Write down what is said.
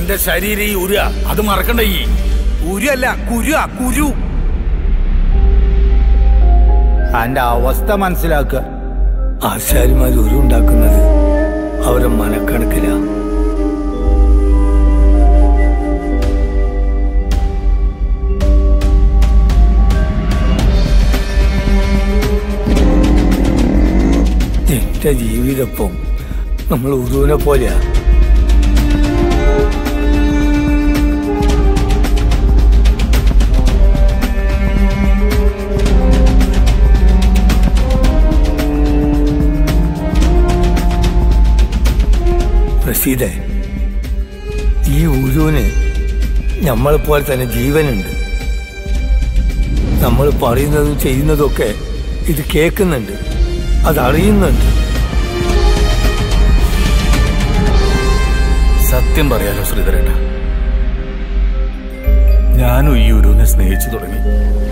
അന്റെ ശരീരം ഈ ഉരുക അത് മറക്കണ്ട ഈ കുരു അല്ല കുരു കുരു അന്റെ അവസ്ഥ മനസ്സിലാക്കുക ആശാരിമാർ ഉരുണ്ടാക്കുന്നത് അവരെ മനക്കണക്കിലാ എന്റെ ജീവിതപ്പം നമ്മൾ ഉരുവിനെ പോലെയാ പ്രസീതെ ഈ ഉരുവിന് നമ്മളെ പോലെ തന്നെ ജീവനുണ്ട് നമ്മൾ പറയുന്നതും ചെയ്യുന്നതൊക്കെ ഇത് കേൾക്കുന്നുണ്ട് അതറിയുന്നുണ്ട് സത്യം പറയാലോ ശ്രീധരേട്ട ഞാനും ഈ ഉരുവിനെ സ്നേഹിച്ചു തുടങ്ങി